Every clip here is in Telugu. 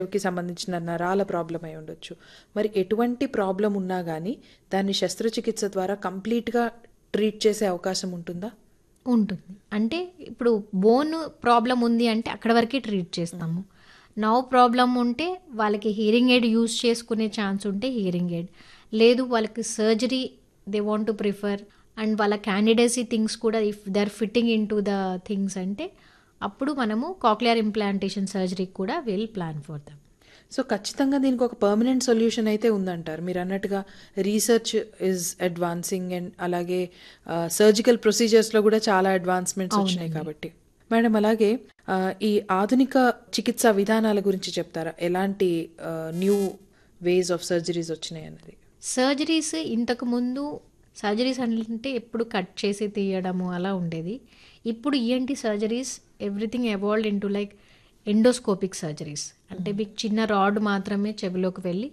కి సంబంధించిన నరాల ప్రాబ్లం అయి ఉండొచ్చు మరి ఎటువంటి ప్రాబ్లం ఉన్నా కానీ దాన్ని శస్త్రచికిత్స ద్వారా కంప్లీట్గా ట్రీట్ చేసే అవకాశం ఉంటుందా ఉంటుంది అంటే ఇప్పుడు బోన్ ప్రాబ్లం ఉంది అంటే అక్కడ వరకే ట్రీట్ చేస్తాము నవ్ ప్రాబ్లం ఉంటే వాళ్ళకి హియరింగ్ ఎయిడ్ యూస్ చేసుకునే ఛాన్స్ ఉంటే హియరింగ్ ఎయిడ్ లేదు వాళ్ళకి surgery they want to prefer and వాళ్ళ క్యాండిడేసీ థింగ్స్ కూడా if they are fitting into the things అంటే అప్పుడు మనము కాక్లియర్ ఇంప్లాంటేషన్ సర్జరీ కూడా will plan for them so ఖచ్చితంగా దీనికి ఒక పర్మనెంట్ సొల్యూషన్ అయితే ఉందంటారు మీరు అన్నట్టుగా రీసెర్చ్ ఇస్ అడ్వాన్సింగ్ అండ్ అలాగే సర్జికల్ ప్రొసీజర్స్లో కూడా చాలా అడ్వాన్స్మెంట్స్ వచ్చినాయి కాబట్టి మేడం అలాగే ఆ, ఈ ఆధునిక చికిత్సా విధానాల గురించి చెప్తారా ఎలాంటి న్యూ వేస్ ఆఫ్ సర్జరీస్ వచ్చినాయి అన్నది సర్జరీస్ ఇంతకు ముందు సర్జరీస్ అంటే ఎప్పుడు కట్ చేసి తీయడము అలా ఉండేది ఇప్పుడు ENT surgeries everything evolved into like endoscopic surgeries అంటే మీకు చిన్న రాడ్ మాత్రమే చెవిలోకి వెళ్ళి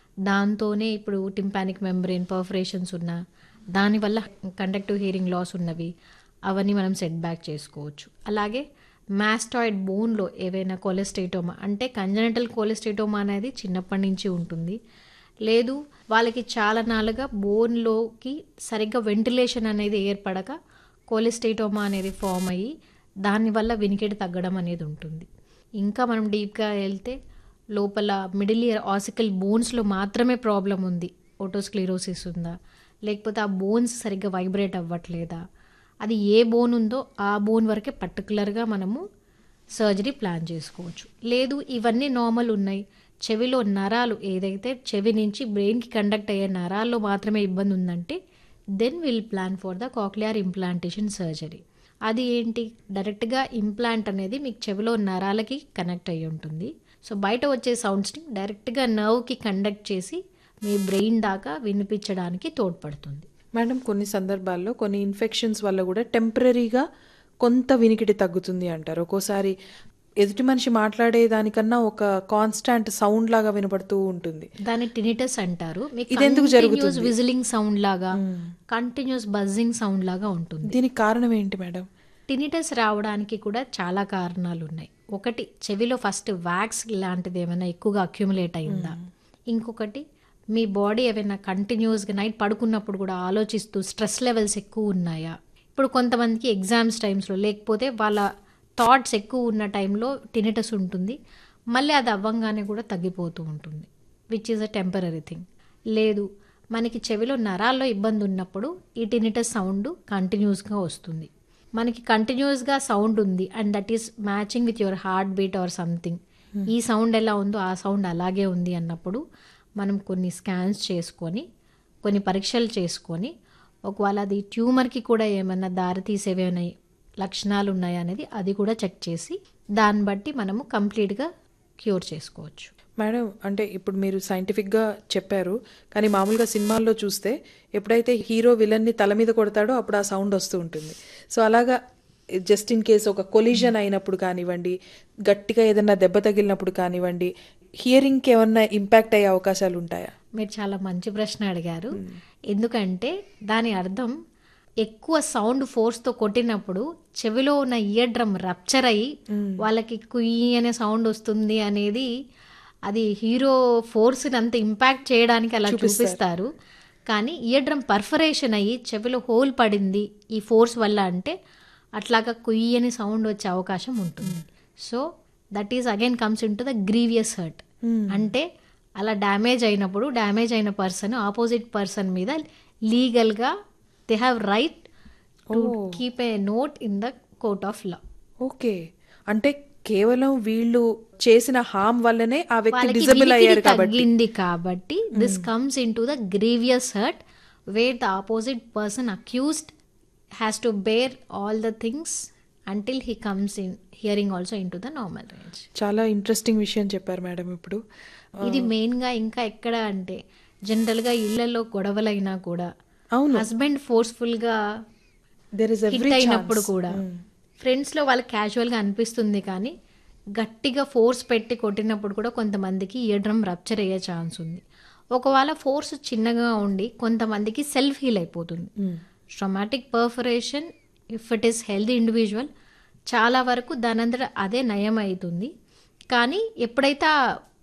దాంతోనే ఇప్పుడు టింపానిక్ మెంబ్రెయిన్ పర్ఫరేషన్స్ ఉన్న దానివల్ల కండక్టివ్ హియరింగ్ లాస్ ఉన్నవి అవన్నీ మనం సెట్ బ్యాక్ చేసుకోవచ్చు అలాగే మాస్టాయిడ్ బోన్లో ఏవైనా కొలెస్టేటోమా అంటే కంజనటల్ కొలెస్టేటోమా అనేది చిన్నప్పటి నుంచి ఉంటుంది లేదు వాళ్ళకి చాలా నాలుగా బోన్లోకి సరిగ్గా వెంటిలేషన్ అనేది ఏర్పడక కొలెస్టేటోమా అనేది ఫామ్ అయ్యి దానివల్ల వినికిడి తగ్గడం అనేది ఉంటుంది ఇంకా మనం డీప్గా వెళ్తే లోపల మిడిల్ ఇయర్ ఆసికల్ బోన్స్లో మాత్రమే ప్రాబ్లం ఉంది ఓటోస్క్లీరోసిస్ ఉందా లేకపోతే ఆ బోన్స్ సరిగ్గా వైబ్రేట్ అవ్వట్లేదా అది ఏ బోన్ ఉందో ఆ బోన్ వరకే పర్టికులర్గా మనము సర్జరీ ప్లాన్ చేసుకోవచ్చు లేదు ఇవన్నీ నార్మల్ ఉన్నాయి చెవిలో నరాలు ఏదైతే చెవి నుంచి బ్రెయిన్కి కండక్ట్ అయ్యే నరాల్లో మాత్రమే ఇబ్బంది ఉందంటే then will plan for the cochlear implantation surgery అది ఏంటి డైరెక్ట్గా ఇంప్లాంట్ అనేది మీకు చెవిలో నరాలకి కనెక్ట్ అయ్యి ఉంటుంది సో బయట వచ్చే సౌండ్స్ని డైరెక్ట్గా నర్వ్కి కండక్ట్ చేసి మీ బ్రెయిన్ దాకా వినిపించడానికి తోడ్పడుతుంది మేడం కొన్ని సందర్భాల్లో కొన్ని ఇన్ఫెక్షన్స్ వల్ల కూడా టెంపరీగా కొంత వినికిడి తగ్గుతుంది అంటారు ఒక్కోసారి ఎదుటి మనిషి మాట్లాడే దానికన్నా ఒక కాన్స్టాంట్ సౌండ్ లాగా వినపడుతూ ఉంటుంది దాన్ని టినిటస్ అంటారు ఇది ఎందుకు జరుగుతుంది? విజిలింగ్ సౌండ్ లాగా కంటిన్యూస్ బజ్జింగ్ సౌండ్ లాగా ఉంటుంది దీనికి కారణం ఏంటి మేడం టినిటస్ రావడానికి కూడా చాలా కారణాలు ఉన్నాయి ఒకటి చెవిలో ఫస్ట్ వ్యాక్స్ లాంటిది ఏమైనా ఎక్కువగా అక్యుములేట్ అయిందా ఇంకొకటి మీ బాడీ ఏమైనా కంటిన్యూస్గా నైట్ పడుకున్నప్పుడు కూడా ఆలోచిస్తూ స్ట్రెస్ లెవెల్స్ ఎక్కువ ఉన్నాయా ఇప్పుడు కొంతమందికి ఎగ్జామ్స్ టైమ్స్లో లేకపోతే వాళ్ళ థాట్స్ ఎక్కువ ఉన్న టైంలో టినిటస్ ఉంటుంది మళ్ళీ అది అవ్వంగానే కూడా తగ్గిపోతూ ఉంటుంది which is a temporary thing లేదు మనకి చెవిలో నరాల్లో ఇబ్బంది ఉన్నప్పుడు ఈ టినిటస్ సౌండ్ కంటిన్యూస్గా వస్తుంది మనకి కంటిన్యూస్గా సౌండ్ ఉంది and that is matching with your heartbeat or something ఈ సౌండ్ ఎలా ఉందో ఆ సౌండ్ అలాగే ఉంది అన్నప్పుడు మనం కొన్ని స్కాన్స్ చేసుకొని కొన్ని పరీక్షలు చేసుకొని ఒకవేళ అది ట్యూమర్కి కూడా ఏమన్నా దారి తీసేవేమైనా లక్షణాలు ఉన్నాయా అనేది అది కూడా చెక్ చేసి దాన్ని బట్టి మనము కంప్లీట్గా క్యూర్ చేసుకోవచ్చు మేడం అంటే ఇప్పుడు మీరు సైంటిఫిక్గా చెప్పారు కానీ మామూలుగా సినిమాల్లో చూస్తే ఎప్పుడైతే హీరో విలన్ని తల మీద కొడతాడో అప్పుడు ఆ సౌండ్ వస్తూ ఉంటుంది సో అలాగా జస్ట్ ఇన్ కేస్ ఒక కొలిజన్ అయినప్పుడు కానివ్వండి గట్టిగా ఏదైనా దెబ్బ తగిలినప్పుడు కానివ్వండి హియరింగ్కి ఏమన్నా ఇంపాక్ట్ అయ్యే అవకాశాలు ఉంటాయా మీరు చాలా మంచి ప్రశ్న అడిగారు ఎందుకంటే దాని అర్థం ఎక్కువ సౌండ్ ఫోర్స్తో కొట్టినప్పుడు చెవిలో ఉన్న ఇయర్ డ్రమ్ రప్చర్ అయ్యి వాళ్ళకి కుయ్యి అనే సౌండ్ వస్తుంది అనేది అది హీరో ఫోర్స్ని అంత ఇంపాక్ట్ చేయడానికి అలా చూపిస్తారు కానీ ఇయర్ డ్రమ్ పర్ఫరేషన్ అయ్యి చెవిలో హోల్ పడింది ఈ ఫోర్స్ వల్ల అంటే అట్లాగా కుయ్యి అని సౌండ్ వచ్చే అవకాశం ఉంటుంది so that is again comes into the grievous hurt అంటే అలా డ్యామేజ్ అయినప్పుడు డ్యామేజ్ అయిన పర్సన్ ఆపోజిట్ పర్సన్ మీద లీగల్గా they have right to keep a note in the court of law okay అంటే కేవలం వీళ్ళు చేసిన హామ్ వల్లనే ఆ వ్యక్తి వాళ్ళకి డిజబుల్ వినికిడి అయ్యారు కాబట్టి తగ్గింది కాబట్టి this comes into the grievous hurt where the opposite person accused has to bear all the things until he comes in hearing also into the normal range చాలా ఇంట్రెస్టింగ్ విషయం చెప్పారు మేడం ఇప్పుడు ఇది మెయిన్గా ఇంకా ఎక్కడ అంటే జనరల్గా ఇళ్లలో గొడవలైనా కూడా అవును హస్బెండ్ ఫోర్స్ఫుల్గా దెర్ ఇస్ ఎవ్రీ హిట్ అయినప్పుడు కూడా ఫ్రెండ్స్లో వాళ్ళకి క్యాజువల్గా అనిపిస్తుంది కానీ గట్టిగా ఫోర్స్ పెట్టి కొట్టినప్పుడు కూడా కొంతమందికి ఇయర్ డ్రమ్ రప్చర్ అయ్యే ఛాన్స్ ఉంది ఒకవేళ ఫోర్స్ చిన్నగా ఉండి కొంతమందికి సెల్ఫ్ హీల్ అయిపోతుంది traumatic perforation if it is healthy individual చాలా వరకు దానంతట అదే నయం అవుతుంది కానీ ఎప్పుడైతే ఆ